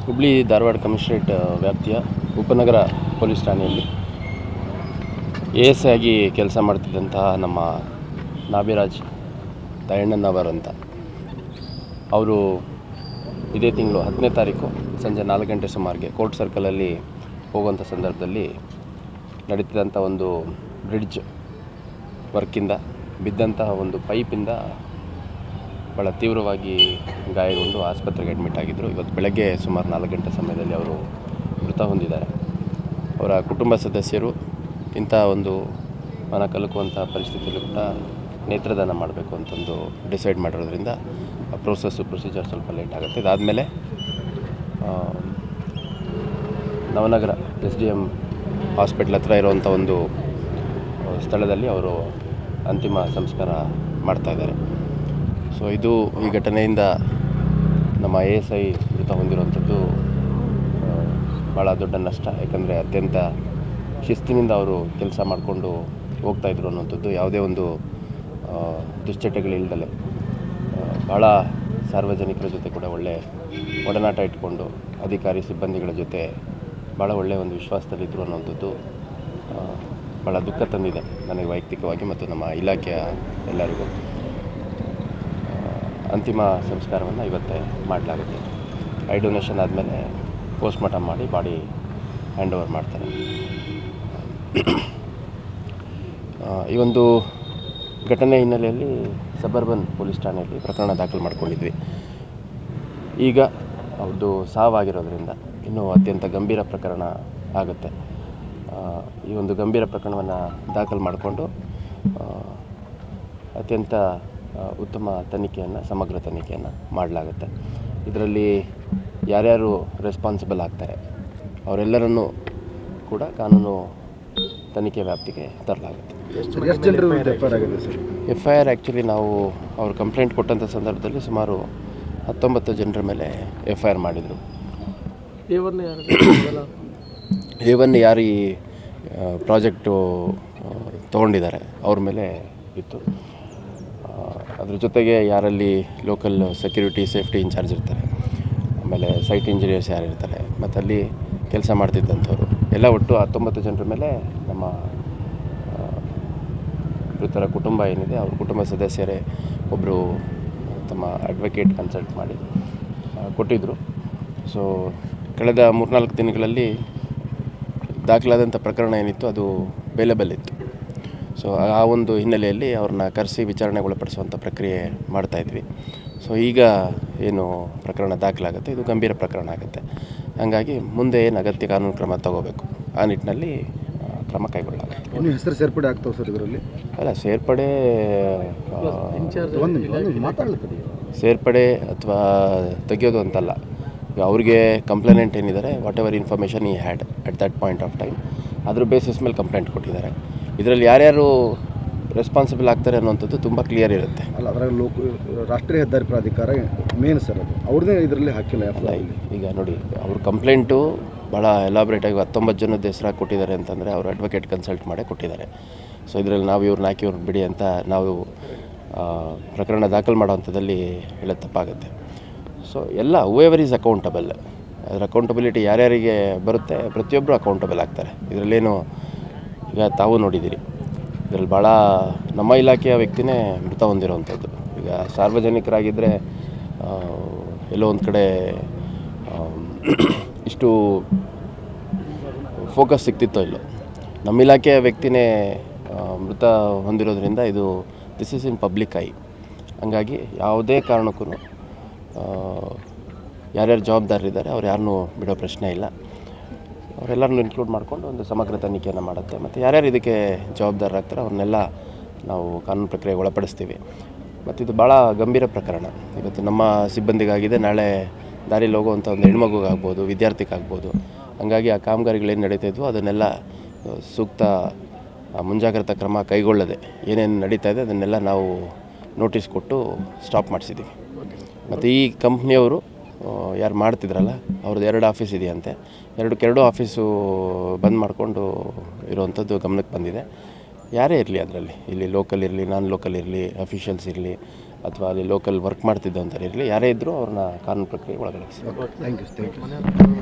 Hubli Dharwad commissionerate ವ್ಯಾಪ್ತಿಯ ಉಪನಗರ police ಠಾಣೆಯಲ್ಲಿ ಎ ಎಸ್ ಆಗಿ ಕೆಲಸ ಮಾಡ್ತಿದ್ದಂತಹ ನಮ್ಮ ನಾಭಿರಾಜ್ ದಯಣ್ಣನವರ್ ಅಂತ ಅವರು ಇದೇ ತಿಂಗಳು ಹತ್ತನೇ ತಾರೀಕು ಸಂಜೆ ನಾಲ್ಕು ಗಂಟೆ ಸುಮಾರಿಗೆ ಕೋರ್ಟ್ ಸರ್ಕಲಲ್ಲಿ ಹೋಗುವಂಥ ಸಂದರ್ಭದಲ್ಲಿ ನಡೀತಿದ್ದಂಥ ಒಂದು ಬ್ರಿಡ್ಜ್ ವರ್ಕಿಂದ ಬಿದ್ದಂತಹ ಒಂದು ಪೈಪಿಂದ ಭಾಳ ತೀವ್ರವಾಗಿ ಗಾಯಗೊಂಡು ಆಸ್ಪತ್ರೆಗೆ ಅಡ್ಮಿಟ್ ಆಗಿದ್ದರು ಇವತ್ತು ಬೆಳಗ್ಗೆ ಸುಮಾರು ನಾಲ್ಕು ಗಂಟೆ ಸಮಯದಲ್ಲಿ ಅವರು ಮೃತ ಹೊಂದಿದ್ದಾರೆ ಅವರ ಕುಟುಂಬ ಸದಸ್ಯರು ಇಂಥ ಒಂದು ಮನ ಕಲಕುವಂಥ ಪರಿಸ್ಥಿತಿಯಲ್ಲೂ ಕೂಡ ನೇತ್ರದಾನ ಮಾಡಬೇಕು ಅಂತಂದು ಡಿಸೈಡ್ ಮಾಡಿರೋದ್ರಿಂದ ಆ ಪ್ರೋಸೆಸ್ಸು ಪ್ರೊಸೀಜರ್ ಸ್ವಲ್ಪ ಲೇಟ್ ಆಗುತ್ತೆ ಇದಾದಮೇಲೆ Navanagara S D M hospital ಹತ್ರ ಇರುವಂಥ ಒಂದು ಆ, ಸ್ಥಳದಲ್ಲಿ ಅವರು ಅಂತಿಮ ಸಂಸ್ಕಾರ ಮಾಡ್ತಾ ಇದ್ದಾರೆ ಸೊ ಇದು ಈ ಘಟನೆಯಿಂದ ನಮ್ಮ ಎ ಎಸ್ ಐ ಮೃತ ಹೊಂದಿರುವಂಥದ್ದು ಆ, ಭಾಳ ದೊಡ್ಡ ನಷ್ಟ ಯಾಕಂದರೆ ಅತ್ಯಂತ ಶಿಸ್ತಿನಿಂದ ಅವರು ಕೆಲಸ ಮಾಡಿಕೊಂಡು ಹೋಗ್ತಾಯಿದ್ರು ಅನ್ನುವಂಥದ್ದು ಯಾವುದೇ ಒಂದು ಆ, ದುಶ್ಚಟಗಳಿಲ್ದಲೆ ಆ, ಭಾಳ ಸಾರ್ವಜನಿಕರ ಜೊತೆ ಕೂಡ ಒಳ್ಳೆ ಒಡನಾಟ ಇಟ್ಕೊಂಡು ಅಧಿಕಾರಿ ಸಿಬ್ಬಂದಿಗಳ ಜೊತೆ ಭಾಳ ಒಳ್ಳೆಯ ಒಂದು ವಿಶ್ವಾಸದಲ್ಲಿದ್ದರು ಅನ್ನುವಂಥದ್ದು ಆ, ಭಾಳ ದುಃಖ ತಂದಿದೆ ನನಗೆ ವೈಯಕ್ತಿಕವಾಗಿ ಮತ್ತು ನಮ್ಮ ಇಲಾಖೆಯ ಎಲ್ಲರಿಗೂ ಆ, ಅಂತಿಮ ಸಂಸ್ಕಾರವನ್ನು ಇವತ್ತೇ ಮಾಡಲಾಗುತ್ತೆ ಐ ಡೊನೇಷನ್ ಆದಮೇಲೆ ಪೋಸ್ಟ್ಮಾರ್ಟಮ್ ಮಾಡಿ ಬಾಡಿ ಹ್ಯಾಂಡ್ ಓವರ್ ಮಾಡ್ತಾರೆ ಆ, ಈ ಒಂದು ಘಟನೆ ಹಿನ್ನೆಲೆಯಲ್ಲಿ ಸಬರ್ಬನ್ ಪೊಲೀಸ್ ಠಾಣೆಯಲ್ಲಿ ಪ್ರಕರಣ ದಾಖಲು ಮಾಡ್ಕೊಂಡಿದ್ವಿ ಈಗ ಅವ್ರದ್ದು ಸಾವಾಗಿರೋದ್ರಿಂದ ಇನ್ನೂ ಅತ್ಯಂತ ಗಂಭೀರ ಪ್ರಕರಣ ಆಗುತ್ತೆ ಆ, ಈ ಒಂದು ಗಂಭೀರ ಪ್ರಕರಣವನ್ನು ದಾಖಲು ಮಾಡಿಕೊಂಡು ಆ, ಅತ್ಯಂತ ಆ, ಉತ್ತಮ ತನಿಖೆಯನ್ನು ಸಮಗ್ರ ತನಿಖೆಯನ್ನು ಮಾಡಲಾಗುತ್ತೆ ಇದರಲ್ಲಿ ಯಾರ್ಯಾರು ರೆಸ್ಪಾನ್ಸಿಬಲ್ ಆಗ್ತಾರೆ ಅವರೆಲ್ಲರನ್ನೂ ಕೂಡ ಕಾನೂನು ತನಿಖೆ ವ್ಯಾಪ್ತಿಗೆ ತರಲಾಗುತ್ತೆ ಎಷ್ಟು ಜನರು ರೆಫರ್ ಆಗಿದೆ sir F I R actually ನಾವು ಅವ್ರು ಕಂಪ್ಲೇಂಟ್ ಕೊಟ್ಟಂಥ ಸಂದರ್ಭದಲ್ಲಿ ಸುಮಾರು ಹತ್ತೊಂಬತ್ತು ಜನರ ಮೇಲೆ ಎಫ್ ಐ ಆರ್ ಮಾಡಿದರು ಎ ಒನ್ ಯಾರು ಈ ಪ್ರಾಜೆಕ್ಟು ತೊಗೊಂಡಿದ್ದಾರೆ ಅವ್ರ ಮೇಲೆ ಇತ್ತು ಆ, ಅದ್ರ ಜೊತೆಗೆ ಯಾರಲ್ಲಿ ಲೋಕಲ್ ಸೆಕ್ಯೂರಿಟಿ ಸೇಫ್ಟಿ ಇನ್ಚಾರ್ಜ್ ಇರ್ತಾರೆ ಆಮೇಲೆ ಸೈಟ್ ಇಂಜಿನಿಯರ್ಸ್ ಯಾರು ಇರ್ತಾರೆ ಮತ್ತು ಅಲ್ಲಿ ಕೆಲಸ ಮಾಡ್ತಿದ್ದಂಥವ್ರು ಎಲ್ಲ ಒಟ್ಟು ಹತ್ತೊಂಬತ್ತು ಜನರ ಮೇಲೆ ನಮ್ಮ ಆ, ಮೃತರ ಕುಟುಂಬ ಏನಿದೆ ಅವ್ರ ಕುಟುಂಬ ಸದಸ್ಯರೇ ಒಬ್ಬರು ತಮ್ಮ ಅಡ್ವೊಕೇಟ್ ಕನ್ಸಲ್ಟ್ ಮಾಡಿ ಆ, ಕೊಟ್ಟಿದ್ದರು ಸೊ ಕಳೆದ ಮೂರ್ನಾಲ್ಕು ದಿನಗಳಲ್ಲಿ ದಾಖಲಾದಂಥ ಪ್ರಕರಣ ಏನಿತ್ತು ಅದು ಬೇಲೆಬಲ್ ಇತ್ತು ಸೊ ಆ ಒಂದು ಹಿನ್ನೆಲೆಯಲ್ಲಿ ಅವ್ರನ್ನ ಕರೆಸಿ ವಿಚಾರಣೆಗೆ ಒಳಪಡಿಸುವಂಥ ಪ್ರಕ್ರಿಯೆ ಮಾಡ್ತಾಯಿದ್ವಿ ಸೊ ಈಗ ಏನು ಪ್ರಕರಣ ದಾಖಲಾಗುತ್ತೆ ಇದು ಗಂಭೀರ ಪ್ರಕರಣ ಆಗುತ್ತೆ ಹಾಗಾಗಿ ಮುಂದೆ ಏನು ಅಗತ್ಯ ಕಾನೂನು ಕ್ರಮ ತಗೋಬೇಕು ಆ ನಿಟ್ಟಿನಲ್ಲಿ ಆ, ಕ್ರಮ ಕೈಗೊಳ್ಳಲಾಗುತ್ತೆ ಇನ್ನು ಹೆಸರು ಸೇರ್ಪಡೆ ಆಗ್ತಾವೆ ಸರ್ ಇದರಲ್ಲಿ ಅಲ್ಲ ಸೇರ್ಪಡೆ ಆ, ಒಂದು ಒಂದು ಮಾತಾಡ್ಲಿಕ್ಕೆ ಸೇರ್ಪಡೆ ಅಥವಾ ತೆಗೆಯೋದು ಅಂತಲ್ಲ ಈಗ ಅವ್ರಿಗೆ ಕಂಪ್ಲೇನೆಂಟ್ ಏನಿದ್ದಾರೆ whatever information he had at that point of time ಅದ್ರ ಬೇಸಿಸ್ ಮೇಲೆ ಕಂಪ್ಲೇಂಟ್ ಕೊಟ್ಟಿದ್ದಾರೆ ಇದರಲ್ಲಿ ಯಾರ್ಯಾರು ರೆಸ್ಪಾನ್ಸಿಬಲ್ ಆಗ್ತಾರೆ ಅನ್ನುವಂಥದ್ದು ತುಂಬ ಕ್ಲಿಯರ್ ಇರುತ್ತೆ ಅಲ್ಲ ಅದ್ರಾಗ ಲೋಕ ರಾಷ್ಟ್ರೀಯ ಹೆದ್ದಾರಿ ಪ್ರಾಧಿಕಾರ ಮೇನ್ ಸರ್ ಅದು ಅವ್ರನ್ನೇ ಇದರಲ್ಲಿ ಹಾಕಿಲ್ಲ ಅಲ್ಲ ಈಗ ಈಗ ನೋಡಿ ಅವ್ರ ಕಂಪ್ಲೇಂಟು ಭಾಳ ಎಲಾಬ್ರೇಟಾಗಿ ಹತ್ತೊಂಬತ್ತು ಜನದ ಹೆಸರಾಗಿ ಕೊಟ್ಟಿದ್ದಾರೆ ಅಂತಂದರೆ ಅವ್ರು ಅಡ್ವೊಕೇಟ್ ಕನ್ಸಲ್ಟ್ ಮಾಡೇ ಕೊಟ್ಟಿದ್ದಾರೆ ಸೊ ಇದರಲ್ಲಿ ನಾವು ಇವ್ರನ್ನ ಹಾಕಿ ಇವ್ರನ್ನ ಬಿಡಿ ಅಂತ ನಾವು ಆ, ಪ್ರಕರಣ ದಾಖಲು ಮಾಡೋ ಹಂತದಲ್ಲಿ ಹೇಳೋದು ತಪ್ಪಾಗುತ್ತೆ ಸೊ ಎಲ್ಲ ಹೂಎವರ್ ಈಸ್ ಅಕೌಂಟಬಲ್ ಅದರ ಅಕೌಂಟಬಿಲಿಟಿ ಯಾರ್ಯಾರಿಗೆ ಬರುತ್ತೆ ಪ್ರತಿಯೊಬ್ಬರು ಅಕೌಂಟಬಲ್ ಆಗ್ತಾರೆ ಇದರಲ್ಲೇನು ಈಗ ತಾವು ನೋಡಿದ್ದೀರಿ ಇದರಲ್ಲಿ ಭಾಳ ನಮ್ಮ ಇಲಾಖೆಯ ವ್ಯಕ್ತಿನೇ ಮೃತ ಹೊಂದಿರುವಂಥದ್ದು ಈಗ ಸಾರ್ವಜನಿಕರಾಗಿದ್ದರೆ ಆ, ಎಲ್ಲೋ ಒಂದು ಕಡೆ ಆ, ಇಷ್ಟು ಫೋಕಸ್ ಸಿಗ್ತಿತ್ತೋ ಇಲ್ಲೋ ನಮ್ಮ ಇಲಾಖೆಯ ವ್ಯಕ್ತಿನೇ ಆ, ಮೃತ ಹೊಂದಿರೋದ್ರಿಂದ ಇದು this is in public eye ಹಂಗಾಗಿ ಯಾವುದೇ ಕಾರಣಕ್ಕೂ ಯಾರ್ಯಾರು ಜವಾಬ್ದಾರರಿದ್ದಾರೆ ಅವ್ರು ಯಾರನ್ನೂ ಬಿಡೋ ಪ್ರಶ್ನೆ ಇಲ್ಲ ಅವರೆಲ್ಲರನ್ನೂ ಇನ್ಕ್ಲೂಡ್ ಮಾಡಿಕೊಂಡು ಒಂದು ಸಮಗ್ರ ತನಿಖೆಯನ್ನು ಮಾಡುತ್ತೆ ಮತ್ತು ಯಾರ್ಯಾರು ಇದಕ್ಕೆ ಜವಾಬ್ದಾರರಾಗ್ತಾರೆ ಅವ್ರನ್ನೆಲ್ಲ ನಾವು ಕಾನೂನು ಪ್ರಕ್ರಿಯೆಗೆ ಒಳಪಡಿಸ್ತೀವಿ ಮತ್ತು ಇದು ಭಾಳ ಗಂಭೀರ ಪ್ರಕರಣ ಇವತ್ತು ನಮ್ಮ ಸಿಬ್ಬಂದಿಗಾಗಿದೆ ನಾಳೆ ದಾರಿಲಿ ಹೋಗುವಂಥ ಒಂದು ಹೆಣ್ಮಗುಗಾಗ್ಬೋದು ವಿದ್ಯಾರ್ಥಿಗಾಗ್ಬೋದು ಹಂಗಾಗಿ ಆ ಕಾಮಗಾರಿಗಳೇನು ನಡೀತಾ ಇದ್ವು ಅದನ್ನೆಲ್ಲ ಆ, ಸೂಕ್ತ ಆ, ಮುಂಜಾಗ್ರತಾ ಕ್ರಮ ಕೈಗೊಳ್ಳದೆ ಏನೇನು ನಡೀತಾ ಇದೆ ಅದನ್ನೆಲ್ಲ ನಾವು ನೋಟಿಸ್ ಕೊಟ್ಟು ಸ್ಟಾಪ್ ಮಾಡಿಸಿದ್ದೀವಿ ಮತ್ತು ಈ ಕಂಪ್ನಿಯವರು ಯಾರು ಮಾಡ್ತಿದ್ರಲ್ಲ ಅವ್ರದ್ದು ಎರಡು ಆಫೀಸ್ ಇದೆಯಂತೆ ಎರಡು ಕೆರಡು ಆಫೀಸು ಬಂದ್ ಮಾಡಿಕೊಂಡು ಇರುವಂಥದ್ದು ಗಮನಕ್ಕೆ ಬಂದಿದೆ ಯಾರೇ ಇರಲಿ ಅದರಲ್ಲಿ ಇಲ್ಲಿ ಲೋಕಲ್ ಇರಲಿ ನಾನ್ ಲೋಕಲ್ ಇರಲಿ ಅಫಿಷಿಯಲ್ಸ್ ಇರಲಿ ಅಥವಾ ಅಲ್ಲಿ ಲೋಕಲ್ ವರ್ಕ್ ಮಾಡ್ತಿದ್ದಂಥವ್ರು ಇರಲಿ ಯಾರೇ ಇದ್ದರೂ ಅವ್ರನ್ನ ಕಾನೂನು ಪ್ರಕ್ರಿಯೆ ಒಳಗಡೆ ಥ್ಯಾಂಕ್ ಯು ಥ್ಯಾಂಕ್ ಯು